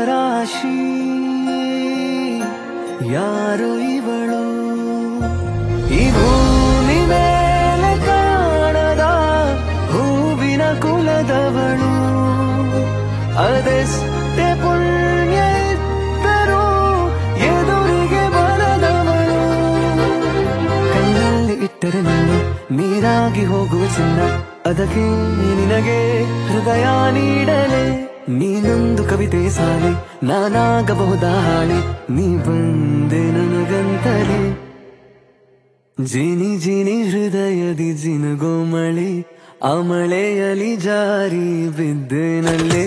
ರಾಶಿ ಯಾರು ಇವಳು ಈ ಭೂಮಿ ಮೇಲೆ ಕಾಣದ ಹೂವಿನ ಕುಲದವಳು ಅದೆಷ್ಟೇ ಪುಣ್ಯ ಇದ್ದರೂ ಎದುರಿಗೆ ಬರದವಳು ಕಣ್ಣಲ್ಲಿ ಇಟ್ಟರೆ ನಿನ್ನ ನೀರಾಗಿ ಹೋಗುವ ಚಿನ್ನ ಅದಕ್ಕೆ ನಿನಗೆ ಹೃದಯ ನೀಡಲೆ ನೀನೊಂದು ಕವಿತೆ ಸಾಲೆ ನಾನಾಗಬಹುದಾ ಹಾಳೆ ನೀ ಬಂದೆ ನನಗಂತಲೇ ಜಿನಿ ಜಿನಿ ಹೃದಯದಿ ಜಿನುಗೋ ಮಳೆ ಆ ಮಳೆಯಲಿ ಜಾರಿ ಬಿದ್ದೆನಲ್ಲೇ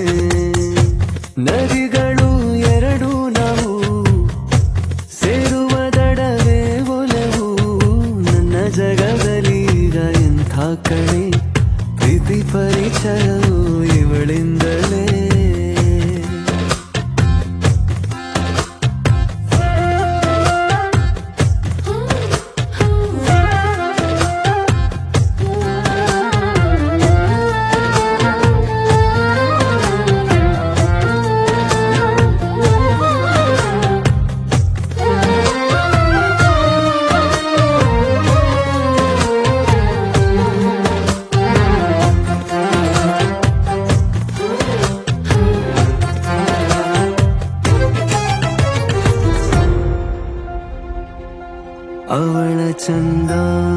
ನದಿಗಳು ಎರಡು ನಾವು ಸೇರುವ ದಡವೇ ಒಲವು ನನ್ನ ಜಗದಲ್ಲೀಗ ಎಂಥ ಕಡೆ ಪ್ರೀತಿ ಪರಿಚಯವು ಇವಳಿಂದಲೇ ಅವಳ ಚಂದ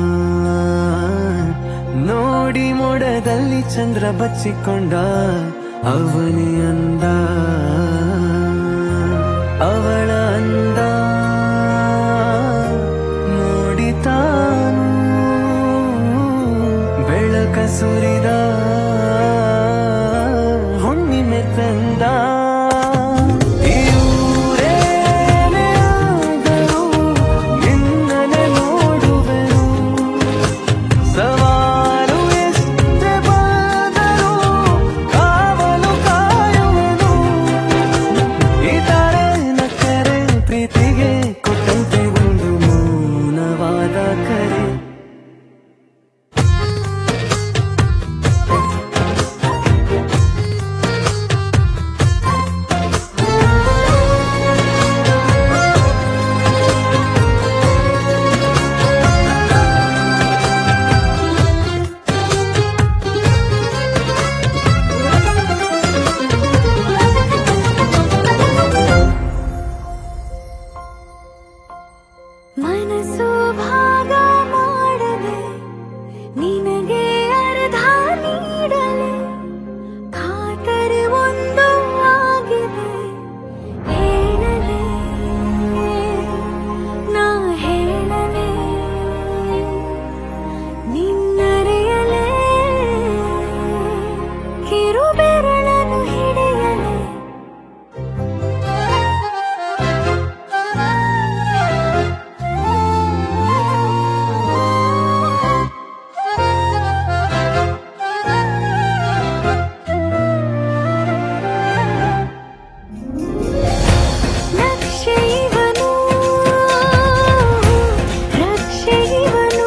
ನೋಡಿ ಮೋಡದಲ್ಲಿ ಚಂದ್ರ ಬಚ್ಚಿಕೊಂಡ ಅವನಿ ಅಂದ ಅವಳ ಅಂದ ನೋಡಿ ತಾನು ಬೆಳಕ ಸುರಿದ ಹುಣ್ಣಿಮೆ ತಂದ ಈ ಊರೇನೇ ಆದರೂ ನಿನ್ನನೆ ನೋಡುವೆನು ಸವಾಲು ಎಷ್ಟೇ ಬಂದರೂ ಕಾವಲು ಕಾಯುವೆನು ಇತರೆ ನಕ್ಕರೆ ಪ್ರೀತಿಗೆ ಕೊಟ್ಟಂತೆ ಒಂದು ಮೌನವಾದ ಕರೆ ಮನಸ್ಸು ಭಾಗ ಮಾಡದೆ ನಿನಗೆ ಅರ್ಧ ನೀಡಲೆ ಖಾತರಿ ಒಂದು ಆಗಿದೆ ಹೇಳಲೆ ನಾ ಹೇಳಲೆ ನಿನ್ನರೆಯಲೆ ಕಿರುಬೆರಳನ್ನು ಹಿಡಿಯಲೆ ನಕ್ಷೆ ಇವನು ರಕ್ಷೆ ಇವನು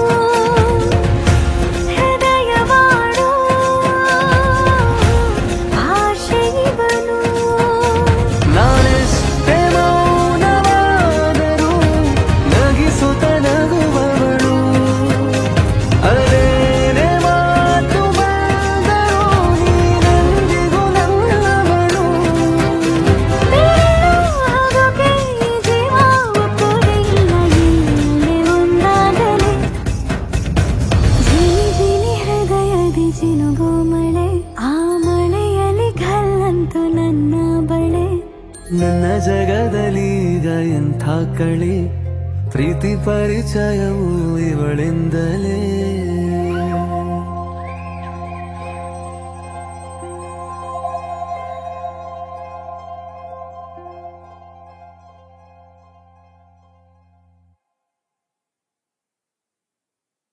ಹೃದಯವಾಡೋ ಆಶೆ ಇವನು ನಾನೆಷ್ಟೇ ಮೌನವಾದರೂ ನಗಿಸುತ್ತ ನಗುವವಳು ಅದೇನೇ ಮಾತು ಬಂದರೂ ನೀನೆಂದಿಗೂ ನನ್ನವಳು ಆಗೋಕೆ ಈ ಜೀವ ಒಪ್ಪೋದೇ ಇಲ್ಲ ಎಲ್ಲೇ ಒಂದಾಗಲೇ ಜಿನಿ ಜಿನಿ ಹೃದಯದಿ ಜಿನುಗೋ ಮಳೆ ಆ ಮಳೆಯಲ್ಲಿ ಕಲ್ಲಂತು ನನ್ನ ಬಳೆ ನನ್ನ ಜಗದಲ್ಲೀಗ ಎಂಥ ಕಳೆ ಪ್ರೀತಿ ಪರಿಚಯವು ಇವಳಿಂದಲೇ